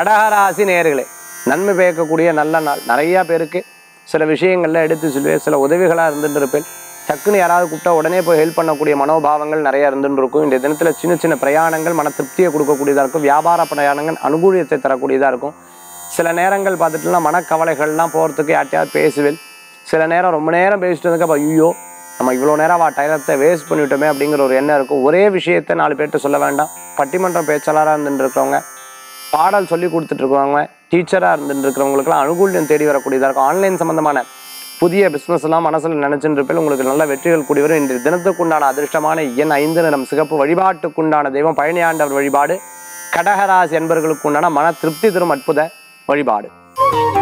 கடகராசி நேயர்களே நன்மை பயக்கக்கூடிய நல்ல நாள் நிறைய பேருக்கு சில விஷயங்கள்ல எடுத்து சொல்லுவேன் சில உதவிகளாக இருந்துட்டு இருப்பேன் டக்குன்னு யாராவது கூப்பிட்டா உடனே போய் ஹெல்ப் பண்ணக்கூடிய மனோபாவங்கள் நிறைய இருந்துட்டு இருக்கும் இந்த தினத்தில் சின்ன சின்ன பிரயாணங்கள் மன திருப்தியை கொடுக்கக்கூடியதாக இருக்கும் வியாபார பிரயாணங்கள் அனுகூலியத்தை தரக்கூடியதாக இருக்கும் சில நேரங்கள் பார்த்துட்டுலாம் மனக்கவலைகள்லாம் போகிறதுக்கு யார்ட்டையாவது பேசுவேன் சில நேரம் ரொம்ப நேரம் பேசிட்டு இருந்ததுக்கு ஐயோ நம்ம இவ்வளோ நேரம் வா டைலத்தை வேஸ்ட் பண்ணிவிட்டோமே அப்படிங்கிற ஒரு எண்ணம் இருக்கும் ஒரே விஷயத்தை நாலு பேர்கிட்ட சொல்ல வேண்டாம் பட்டிமன்றம் பேச்சாளராக இருந்துட்டு இருக்கிறவங்க பாடல் சொல்லி கொடுத்துட்டு இருக்கவங்க டீச்சராக இருந்துட்டு இருக்கிறவங்களுக்குலாம் அனுகூல்யம் தேடி வரக்கூடியதாக இருக்கும் ஆன்லைன் சம்மந்தமான புதிய பிஸ்னஸ் எல்லாம் மனசில் நினைச்சுட்டு இருப்பேன் உங்களுக்கு நல்ல வெற்றிகள் கூடி வரும் இன்றைய தினத்துக்குண்டான அதிர்ஷ்டமான எண் ஐந்து நிறம் சிகப்பு வழிபாட்டுக்குண்டான தெய்வம் பழனி ஆண்டவர் வழிபாடு கடகராசி என்பவர்களுக்கு உண்டான மன திருப்தி தரும் அற்புத வழிபாடு